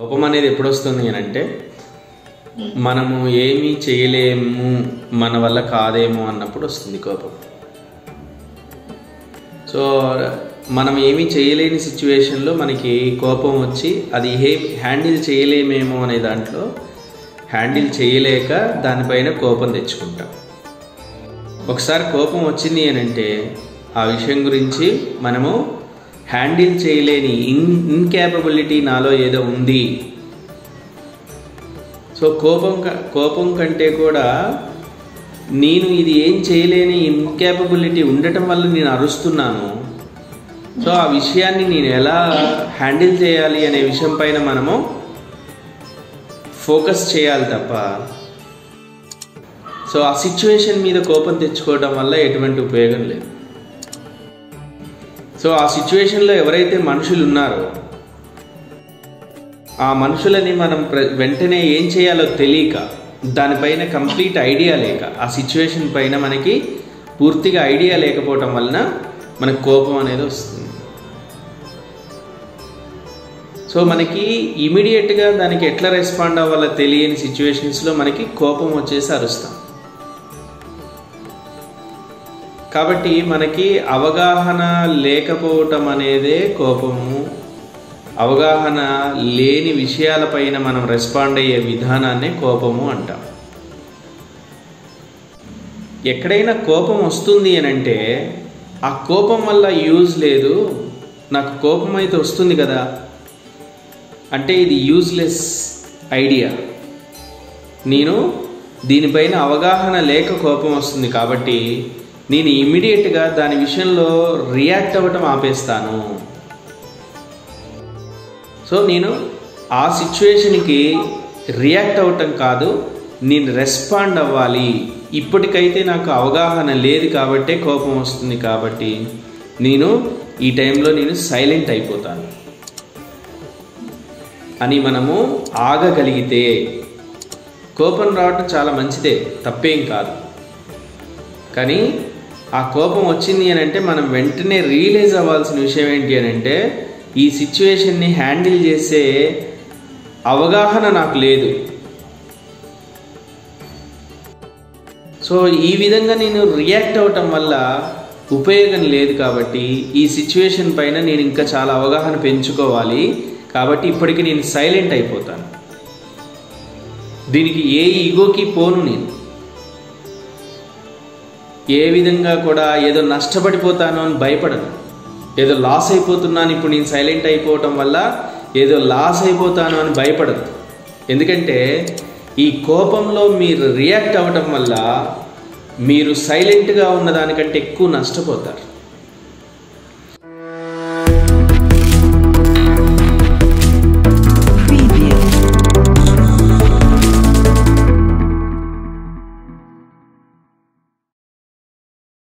కోపం అనేది ఎప్పుడు వస్తుంది అని అంటే మనము ఏమీ చేయలేము మన వల్ల కాదేమో అన్నప్పుడు వస్తుంది కోపం సో మనం ఏమీ చేయలేని సిచ్యువేషన్లో మనకి కోపం వచ్చి అది ఏ హ్యాండిల్ చేయలేమేమో అనే దాంట్లో హ్యాండిల్ చేయలేక దానిపైన కోపం తెచ్చుకుంటాం ఒకసారి కోపం వచ్చింది అని అంటే ఆ విషయం గురించి మనము హ్యాండిల్ చేయలేని ఇన్ ఇన్క్యాపబిలిటీ నాలో ఏదో ఉంది సో కోపం క- కోపం కంటే కూడా నేను ఇది ఏం చేయలేని ఇన్క్యాపబిలిటీ ఉండటం వల్ల నేను అరుస్తున్నాను సో ఆ విషయాన్ని నేను ఎలా హ్యాండిల్ చేయాలి అనే విషయం పైన మనము ఫోకస్ చేయాలి తప్ప సో ఆ సిచ్యువేషన్ మీద కోపం తెచ్చుకోవడం వల్ల ఎటువంటి ఉపయోగం లేదు సో ఆ సిచ్యువేషన్లో ఎవరైతే మనుషులు ఉన్నారో ఆ మనుషులని మనం ప్ర- వెంటనే ఏం చేయాలో తెలియక దానిపైన కంప్లీట్ ఐడియా లేక ఆ సిచ్యువేషన్ పైన మనకి పూర్తిగా ఐడియా లేకపోవటం వలన మనకు కోపం అనేది వస్తుంది సో మనకి ఇమీడియట్గా దానికి ఎట్లా రెస్పాండ్ అవ్వాలో తెలియని సిచ్యువేషన్స్లో మనకి కోపం వచ్చేసి అరుస్తాం కాబట్టి మనకి అవగాహన లేకపోవటం అనేదే కోపము అవగాహన లేని విషయాలపైన మనం రెస్పాండ్ అయ్యే విధానాన్నే కోపము అంటాం ఎక్కడైనా కోపం వస్తుంది అని అంటే ఆ కోపం వల్ల యూజ్ లేదు నాకు కోపం అయితే వస్తుంది కదా అంటే ఇది యూజ్లెస్ ఐడియా నేను దీనిపైన అవగాహన లేక కోపం వస్తుంది కాబట్టి నేను ఇమ్మీడియట్గా దాని విషయంలో రియాక్ట్ అవ్వటం ఆపేస్తాను సో నేను ఆ సిచ్యువేషన్కి రియాక్ట్ అవ్వటం కాదు నేను రెస్పాండ్ అవ్వాలి ఇప్పటికైతే నాకు అవగాహన లేదు కాబట్టే కోపం వస్తుంది కాబట్టి నేను ఈ టైంలో నేను సైలెంట్ అయిపోతాను అని మనము ఆగగలిగితే కోపం రావటం చాలా మంచిదే తప్పేం కాదు కానీ ఆ కోపం వచ్చింది అని అంటే మనం వెంటనే రియలైజ్ అవ్వాల్సిన విషయం ఏంటి అని అంటే ఈ సిచ్యువేషన్ని హ్యాండిల్ చేసే అవగాహన నాకు లేదు సో ఈ విధంగా నేను రియాక్ట్ అవ్వటం వల్ల ఉపయోగం లేదు కాబట్టి ఈ సిచ్యువేషన్ పైన నేను ఇంకా చాలా అవగాహన పెంచుకోవాలి కాబట్టి ఇప్పటికి నేను సైలెంట్ అయిపోతాను దీనికి ఏ ఈగోకి పోను నేను ఏ విధంగా కూడా ఏదో నష్టపడిపోతాను అని భయపడను ఏదో లాస్ అయిపోతున్నాను ఇప్పుడు నేను సైలెంట్ అయిపోవటం వల్ల ఏదో లాస్ అయిపోతాను అని భయపడదు ఎందుకంటే ఈ కోపంలో మీరు రియాక్ట్ అవ్వటం వల్ల మీరు సైలెంట్గా ఉన్నదానికంటే ఎక్కువ నష్టపోతారు